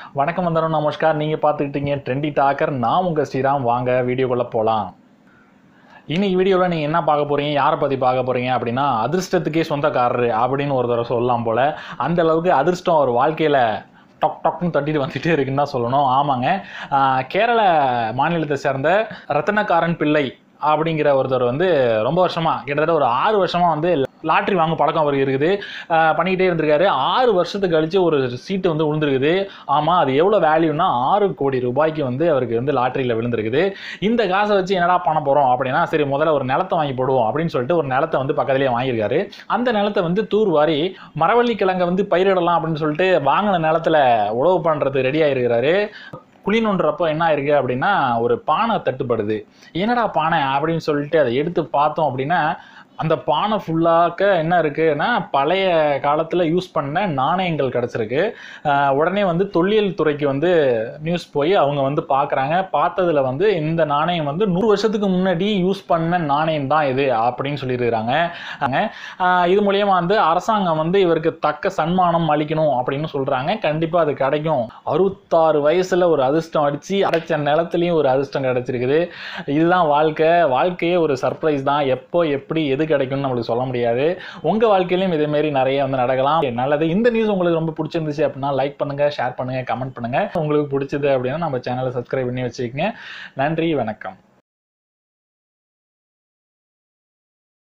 வணக்கம் வந்தனம் நமஸ்கார் நீங்கள் பார்த்துக்கிட்டீங்க ட்ரெண்டி டாக்கர் நான் உங்கள் ஸ்ரீராம் வாங்க வீடியோக்குள்ளே போகலாம் இன்னைக்கு வீடியோவில் நீங்கள் என்ன பார்க்க போகிறீங்க யாரை பற்றி பார்க்க போகிறீங்க அப்படின்னா அதிர்ஷ்டத்துக்கே சொந்தக்காரரு அப்படின்னு ஒரு தடவை சொல்லலாம் போல் அந்த அளவுக்கு அதிர்ஷ்டம் அவர் வாழ்க்கையில் டொக் டொக்னு தட்டிட்டு வந்துட்டே இருக்குன்னு தான் சொல்லணும் ஆமாங்க ஆஹ் கேரள மாநிலத்தை சேர்ந்த ரத்தனக்காரன் பிள்ளை அப்படிங்கிற ஒருத்தர் வந்து ரொம்ப வருஷமாக கிட்டத்தட்ட ஒரு ஆறு வருஷமாக வந்து லாட்ரி வாங்க பழக்கம் அவருக்கு இருக்குது ஆஹ் பண்ணிக்கிட்டே இருந்திருக்காரு ஆறு வருஷத்துக்கு கழிச்சு ஒரு சீட்டு வந்து விழுந்திருக்குது ஆமாம் அது எவ்வளோ வேல்யூனா ஆறு கோடி ரூபாய்க்கு வந்து அவருக்கு வந்து லாட்ரியில் விழுந்திருக்குது இந்த காசை வச்சு என்னடா பண்ண போகிறோம் அப்படின்னா சரி முதல்ல ஒரு நிலத்தை வாங்கி போடுவோம் அப்படின்னு சொல்லிட்டு ஒரு நிலத்தை வந்து பக்கத்துலேயே வாங்கியிருக்காரு அந்த நிலத்தை வந்து தூர் வாரி மரவள்ளி கிழங்கை வந்து பயிரிடலாம் அப்படின்னு சொல்லிட்டு வாங்கின நிலத்துல உழவு பண்ணுறது ரெடி ஆயிருக்கிறாரு குழி நோண்டுறப்போ என்ன ஆயிருக்கு அப்படின்னா ஒரு பானை தட்டுப்படுது என்னடா பானை அப்படின்னு சொல்லிட்டு அதை எடுத்து பார்த்தோம் அப்படின்னா அந்த பானை ஃபுல்லாக்க என்ன இருக்குன்னா பழைய காலத்தில் யூஸ் பண்ண நாணயங்கள் கிடச்சிருக்கு ஆஹ் உடனே வந்து தொல்லியல் துறைக்கு வந்து நியூஸ் போய் அவங்க வந்து பார்க்குறாங்க பார்த்ததுல வந்து இந்த நாணயம் வந்து நூறு வருஷத்துக்கு முன்னாடி யூஸ் பண்ண நாணயம் தான் இது அப்படின்னு சொல்லியிருக்கிறாங்க ஆஹ் இது மூலியமா வந்து அரசாங்கம் வந்து இவருக்கு தக்க சன்மானம் அளிக்கணும் அப்படின்னு சொல்றாங்க கண்டிப்பா அது கிடைக்கும் அறுபத்தாறு வயசுல ஒரு அதிர்ஷ்டம் அடிச்சு அடைச்ச நிலத்துலயும் ஒரு அதிர்ஷ்டம் கிடைச்சிருக்குது இதுதான் வாழ்க்கை வாழ்க்கையே ஒரு சர்ப்ரைஸ் தான் எப்போ எப்படி எது கிடைக்கும்னு நம்மளுக்கு சொல்ல முடியாது உங்க வாழ்க்கையிலும் இதே மாதிரி நிறைய வந்து நடக்கலாம் நல்லது இந்த நியூஸ் உங்களுக்கு ரொம்ப பிடிச்சிருந்துச்சு அப்படின்னா லைக் பண்ணுங்க ஷேர் பண்ணுங்க கமெண்ட் பண்ணுங்க உங்களுக்கு பிடிச்சது அப்படின்னா நம்ம சேனலை சப்ஸ்கிரைப் பண்ணி வச்சுக்கோங்க நன்றி வணக்கம்